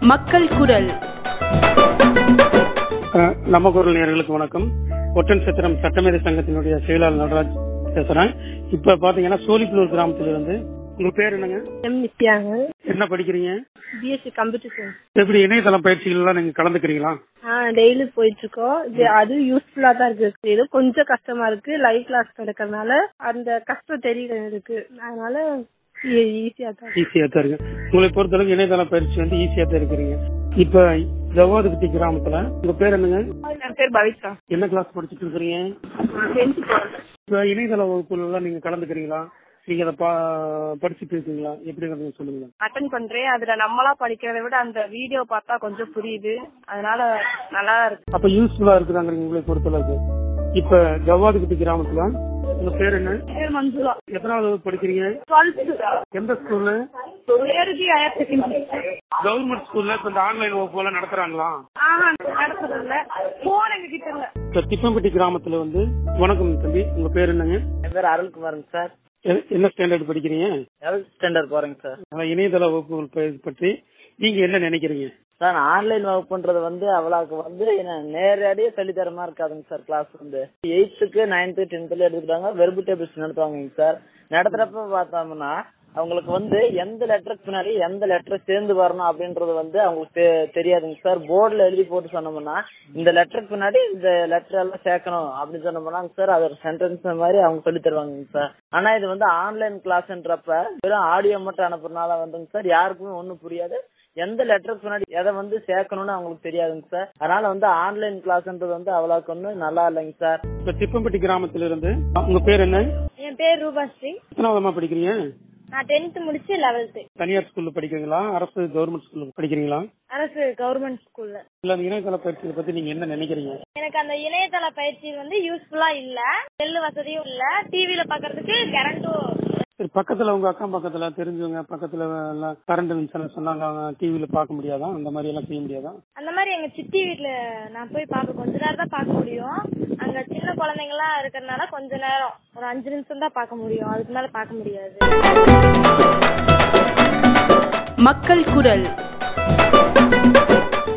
மக்கள் குரல் அஹ், நம்ம குரல் நேயர்களுக்கு வணக்கம் ஒட்டன் சத்திரம் சட்டமேதை சங்கத்தினுடைய செயலாளர் நடராஜ் பேசுறேன் இப்ப பாத்தீங்கன்னா சோழிப்புலூர் கிராமத்துல இருந்து உங்க பேர் என்னங்க எம் நித்யாங்க என்ன படிக்கிறீங்க பிஎஸ்சி கம்ப்யூட்டர் சயின்ஸ் எப்படி இணையதளம் பயிற்சிகள் எல்லாம் நீங்க கலந்துக்கிறீங்களா ஆ டெய்லி போயிட்டு இருக்கோம் இது அது யூஸ்ஃபுல்லா தான் இருக்கு இது கொஞ்சம் கஷ்டமா இருக்கு லைவ் கிளாஸ் நடக்கறதுனால அந்த கஷ்டம் தெரியல இருக்கு அதனால ஈஸியா தான் இருக்கு. ஈஸியா தான் இருக்கு உங்களை பொறுத்தளவுக்கு இணையதள பயிற்சி வந்து ஈஸியா தான் இருக்கிறீங்க இப்ப ஜவாதுபட்டி கிராமத்துல உங்க பேர் என்னங்க என் பேர் பவித்ரா என்ன கிளாஸ் படிச்சுட்டு இருக்கிறீங்க இப்ப இணையதள வகுப்புல எல்லாம் நீங்க கலந்துக்கிறீங்களா நீங்க அதை பா- படிச்சுட்டு இருக்கீங்களா எப்படி சொல்லுங்க அட்டன் பண்றேன் அதுல நம்மளா படிக்கிறதை விட அந்த வீடியோ பார்த்தா கொஞ்சம் புரியுது அதனால நல்லா இருக்கு அப்ப யூஸ்ஃபுல்லா இருக்குதாங்க உங்களை பொறுத்தளவுக்கு இப்ப ஜவ்வாதுபட்டி கிராமத்துல உங்க பேர் என்ன பேர் மஞ்சுளா எத்தனாவது வகுப்பு படிக்கிறீங்க டுவெல்த் எந்த ஸ்கூல்ல ஏறுதி ஹையர் செகண்டரி கவர்மெண்ட் ஸ்கூல்ல இப்ப இந்த ஆன்லைன் வகுப்பு எல்லாம் நடத்துறாங்களா ஆஹா நடத்துறது இல்ல போன் எங்க கிட்ட இல்ல இப்ப திப்பம்பட்டி கிராமத்துல வந்து வணக்கம் தம்பி உங்க பேர் என்னங்க என் பேர் அருள்குமாருங்க சார் எ- என்ன ஸ்டாண்டர்ட் படிக்கிறீங்க லெவல்த் ஸ்டாண்டர்ட் போறேங்க சார் அதான் இணையதள வகுப்புகள் ப- பற்றி நீங்க என்ன நினைக்கிறீங்க சார் ஆன்லைன் வகுப்புன்றது வந்து அவ்வளவுக்கு வந்து என்ன நேரடியா சொல்லித்தர மாதிரி இருக்காதுங்க சார் கிளாஸ் வந்து எயித்துக்கு நைன்த்து டென்த்ல எடுத்துக்கிட்டாங்க வெர்பு டேபிள்ஸ் நடத்துவாங்க சார் நடத்துறப்ப பார்த்தோம்னா அவங்களுக்கு வந்து எந்த லெட்டருக்கு பின்னாடி எந்த லெட்டர் சேர்ந்து வரணும் அப்படின்றது வந்து அவங்களுக்கு தெ- தெரியாதுங்க சார் போர்டுல எழுதி போட்டு சொன்னோம்னா இந்த லெட்டருக்கு பின்னாடி இந்த லெட்டர் எல்லாம் சேர்க்கணும் அப்படின்னு சொன்னோம்னா சார் அது ஒரு சென்டென்ஸ் மாதிரி அவங்க சொல்லி தருவாங்க சார் ஆனா இது வந்து ஆன்லைன் கிளாஸ்ன்றப்ப வெறும் ஆடியோ மட்டும் அனுப்புறதுனால வந்துங்க சார் யாருக்குமே ஒண்ணும் புரியாது எந்த லெட்டருக்கு முன்னாடி எதை வந்து சேர்க்கணும்னு அவங்களுக்கு தெரியாதுங்க சார் அதனால வந்து ஆன்லைன் கிளாஸ்ன்றது வந்து அவ்வளவுக்கு ஒன்றும் நல்லா இல்லைங்க சார் இப்ப திப்பம்பட்டி கிராமத்துல இருந்து உங்க பேர் என்ன என் பேர் ரூபாஸ்ரீ எத்தனாவதமா படிக்கிறீங்க நான் டென்த் முடிச்சு லெவல்த்து தனியார் ஸ்கூல்ல படிக்கிறீங்களா அரசு கவர்மெண்ட் ஸ்கூல்ல படிக்கிறீங்களா அரசு கவர்மெண்ட் ஸ்கூல்ல இல்ல அந்த இணையதள பயிற்சியை பத்தி நீங்க என்ன நினைக்கிறீங்க எனக்கு அந்த இணையதள பயிற்சி வந்து யூஸ்ஃபுல்லா இல்ல செல்லு வசதியும் இல்ல டிவில பாக்குறதுக்கு கரண்டும் சரி பக்கத்துல உங்க அக்கம் பக்கத்துல தெரிஞ்சவங்க பக்கத்துல எல்லாம் கரண்ட் மின்சாரம் சொன்னாங்க அவங்க டிவில பார்க்க முடியாதா அந்த மாதிரி எல்லாம் செய்ய முடியாதா அந்த மாதிரி எங்க சித்தி வீட்ல நான் போய் பார்க்க கொஞ்ச நேரம் தான் பார்க்க முடியும் அங்க சின்ன குழந்தைங்க எல்லாம் இருக்கறதுனால கொஞ்ச நேரம் ஒரு அஞ்சு நிமிஷம் தான் பார்க்க முடியும் அதுக்கு மேல பார்க்க முடியாது மக்கள் குரல்